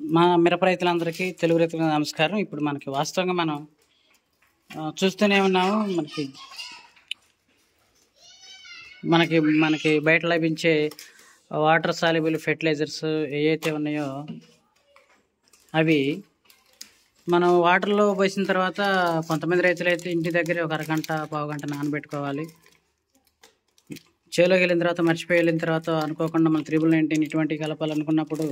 మా మిరప రైతులందరికీ తెలుగు రైతులకు నమస్కారం ఇప్పుడు మనకి వాస్తవంగా మనం ఆ, చూస్తూనే ఉన్నాము మనకి మనకి మనకి బయట లభించే వాటర్ సాల్యుబుల్ ఫెర్టిలైజర్స్ ఏవైతే ఉన్నాయో అవి మనం వాటర్లో పోసిన తర్వాత కొంతమంది రైతులు అయితే ఇంటి దగ్గర ఒక అరగంట పావు గంట నానబెట్టుకోవాలి చేలోకి వెళ్ళిన తర్వాత మర్చిపోయి వెళ్ళిన తర్వాత అనుకోకుండా మన త్రిబుల్ నైన్టీన్ ఇటువంటి కలపాలనుకున్నప్పుడు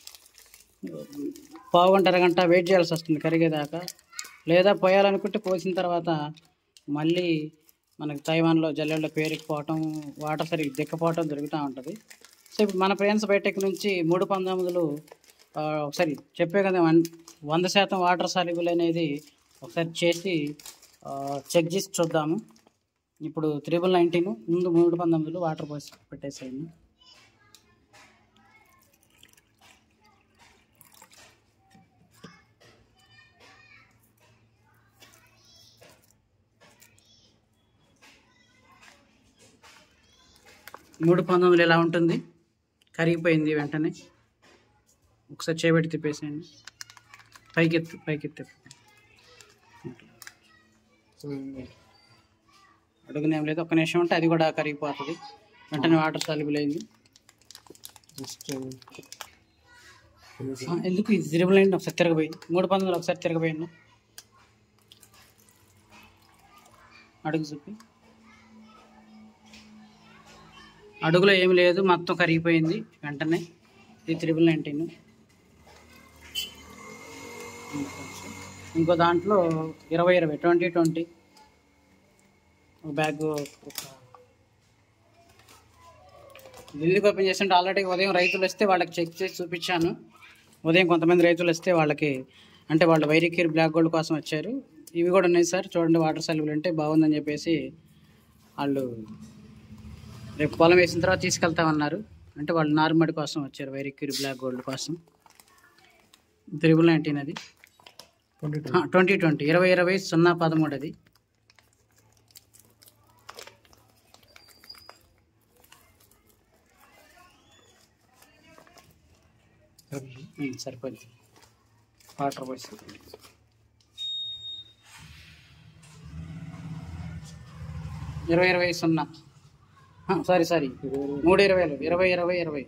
పావు గంట అరగంట వెయిట్ చేయాల్సి వస్తుంది కరిగేదాకా లేదా పోయాలనుకుంటే పోసిన తర్వాత మళ్ళీ మనకి తైవాన్లో జల్లెల్లో పేరుకుపోవటం వాటర్ సరిగ్గా దిక్కపోవటం జరుగుతూ ఉంటుంది సో ఇప్పుడు మన ఫ్రెండ్స్ బయటకు నుంచి మూడు పంతొమ్మిదిలు ఆ, ఒకసారి చెప్పే కదా వన్ వంద శాతం వాటర్ సాల్యుబుల్ అనేది ఒకసారి చేసి చెక్ చేసి చూద్దాము ఇప్పుడు త్రిబుల్ నైన్టీన్ ముందు మూడు పంతొమ్మిదిలు వాటర్ పోసి పెట్టేసేయండి మూడు పంతొమ్మిది ఎలా ఉంటుంది కరిగిపోయింది వెంటనే ఒకసారి చేపెట్టి తిప్పేసేయండి పైకెత్తు పైకెత్తు అడుగునేం లేదు ఒక్క నిమిషం ఉంటే అది కూడా కరిగిపోతుంది వెంటనే వాటర్ సాల్యుబుల్ అయింది ఆ, ఎందుకు ఇది తిరగలేండి ఒకసారి తిరగపోయింది మూడు పంతొమ్మిది ఒకసారి తిరగపోయింది అడుగు చూపి అడుగులో ఏమి లేదు మొత్తం కరిగిపోయింది వెంటనే ఇది త్రిబుల్ నైన్టీన్ ఇంకో దాంట్లో ఇరవై ఇరవై ట్వంటీ ట్వంటీ ఒక బ్యాగ్ ఒక ఎందుకు ఓపెన్ చేస్తుంటే ఆల్రెడీ ఉదయం రైతులు వస్తే వాళ్ళకి చెక్ చేసి చూపించాను ఉదయం కొంతమంది రైతులు వస్తే వాళ్ళకి అంటే వాళ్ళు వైరికీర్ బ్లాక్ గోల్డ్ కోసం వచ్చారు ఇవి కూడా ఉన్నాయి సార్ చూడండి వాటర్ సల్యుబుల్ అంటే బాగుందని చెప్పేసి వాళ్ళు రేపు పొలం వేసిన తర్వాత తీసుకెళ్తామన్నారు అంటే వాళ్ళు నార్మడి కోసం వచ్చారు వైరిక్యూర్ బ్లాక్ గోల్డ్ కోసం త్రిబుల్ నైన్టీన్ అది ట్వంటీ ట్వంటీ ఇరవై ఇరవై సున్నా పదమూడు అది ఉమ్, సరిపోయింది వాటర్ పోసి ఇరవై ఇరవై సున్నా సారీ సారీ మూడు ఇరవైలు ఇరవై ఇరవై ఇరవై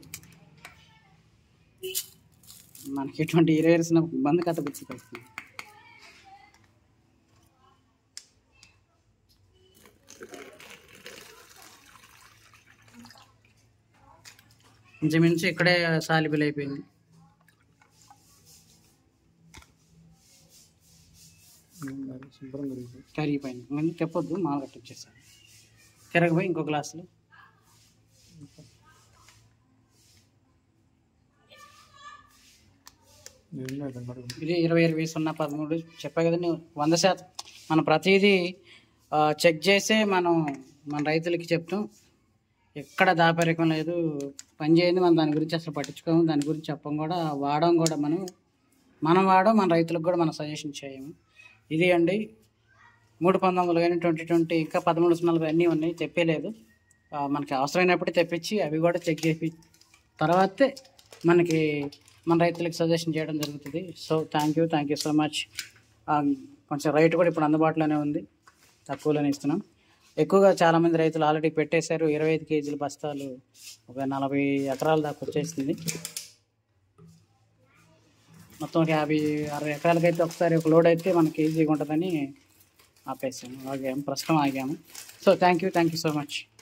మనకి ఇటువంటి ఇరవై ఇరవై బంద్ కథ గుర్తుకొస్తుంది ఇంచుమించు ఇక్కడే సాలిబుల్ అయిపోయింది కరిగిపోయింది మళ్ళీ చెప్పొద్దు మామూలుగా వచ్చేసాను తిరగపోయి ఇంకో గ్లాసులు ఇది ఇరవై ఇరవై సున్నా పదమూడు చెప్పా కదండి వంద శాతం మనం ప్రతిదీ ఆ, చెక్ చేసే మనం మన రైతులకి చెప్తాం ఎక్కడ దాపరికం లేదు పని చేయండి మనం దాని గురించి అసలు పట్టించుకోము దాని గురించి చెప్పం కూడా వాడడం కూడా మనం మనం వాడడం మన రైతులకు కూడా మనం సజెషన్ చేయము ఇది అండి మూడు పంతొమ్మిది కానీ ట్వంటీ ట్వంటీ ఇంకా పదమూడు సున్నాలు అన్నీ ఉన్నాయి చెప్పలేదు ఆ, మనకి అవసరమైనప్పుడు తెప్పించి అవి కూడా చెక్ చేసి తర్వాతే మనకి మన రైతులకు సజెషన్ చేయడం జరుగుతుంది so thank you thank you so much కొంచెం రైట్ కూడా ఇప్పుడు అందుబాటులోనే ఉంది తక్కువలోనే ఇస్తున్నాం ఎక్కువగా చాలామంది రైతులు ఆల్రెడీ పెట్టేశారు ఇరవై ఐదు కేజీల బస్తాలు ఒక నలభై ఎకరాల దాకా వచ్చేసింది మొత్తం ఒక యాభై అరవై ఎకరాలకైతే ఒకసారి ఒక లోడ్ అయితే మనకి ఈజీగా ఉంటుందని ఆపేసాము ఆగాము ప్రస్తుతం ఆగాము so thank you thank you so much